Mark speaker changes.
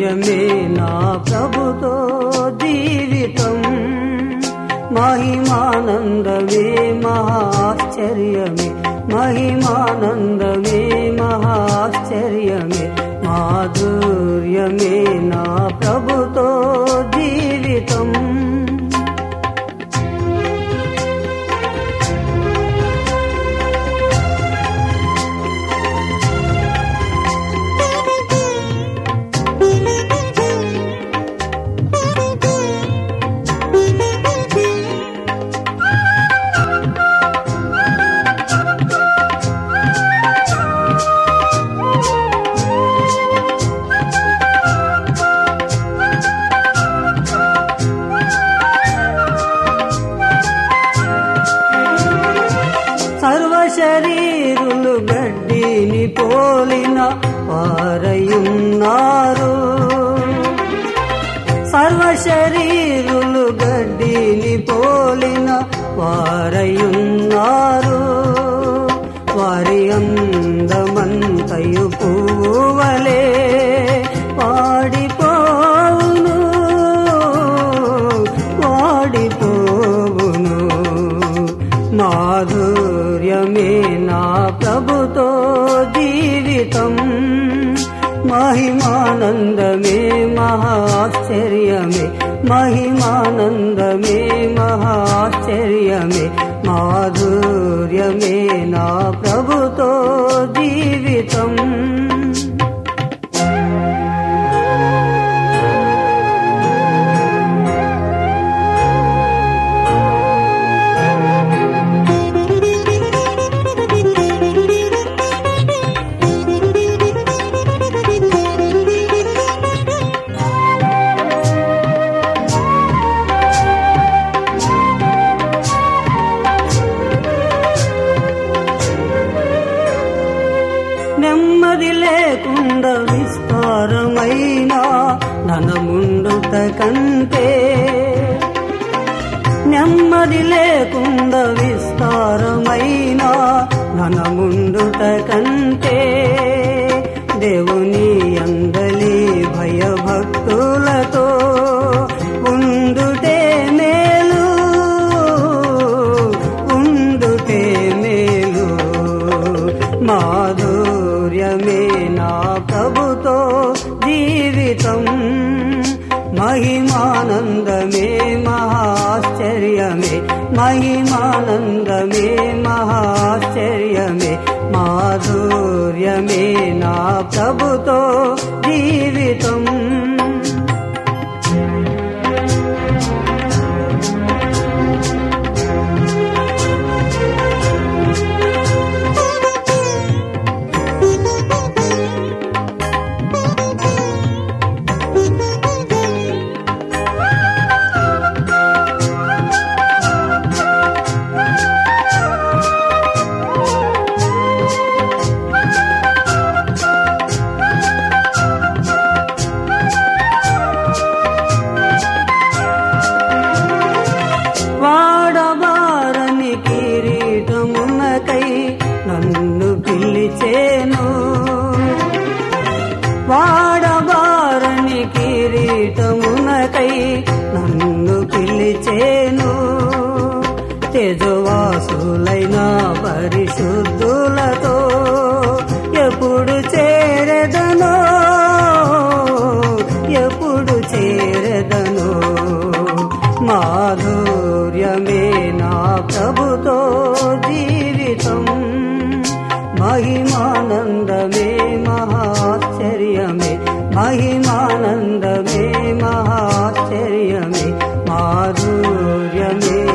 Speaker 1: మాధుర్యమే నా ప్రభుతో జీవితం మహిమానందమే మహాశ్చర్యమే మహిమానందమే మహాశ్చర్యమే మాధుర్యమే నా ప్రభుతో జీవితం సర్వ శరీరులు గడ్డిని పోలిన వారయున్నారు సర్వ శరీరులు గడ్డిని పోలిన వారయున్నారు వారి అందమంతయు పువ్వువలే వాడిపోవును వాడిపోవును మాధుర్యమే నా ప్రభుతో జీవితం మహిమానందమే మహాశ్చర్యమే మహిమానందమే మహాశ్చర్యమే మాధుర్యమే నా ప్రభుతో జీవితం నెమ్మది లేకుండా విస్తారమైన ధనముండుట కంటే నెమ్మది లేకుండా విస్తారమైన ధనముండుట కంటే దేవుని అందలి భయభక్తులతో ఉండుటే మేలు ఉండుటే మేలు మాధుర్యమే నా ప్రభుతో జీవితం మహిమానందమే మహాశ్చర్యమే మహిమానందమే మహాశ్చర్యమే మాధుర్యమే నా ప్రభుతో జీవితం వాడబారని కిరీటమునకై నన్ను పిలిచేను వాడబారని కిరీటమునకై నన్ను పిలిచేను తేజవాసులైన పరిశుద్ధులతో ఎప్పుడు చేరెదనో ఎప్పుడు చేరెదనో మాధుర్యమే నా ప్రభుతో జీవితం మహిమానందమే మహాశ్చర్యమే మహిమానందమే మహాశ్చర్యమే మాధుర్యమే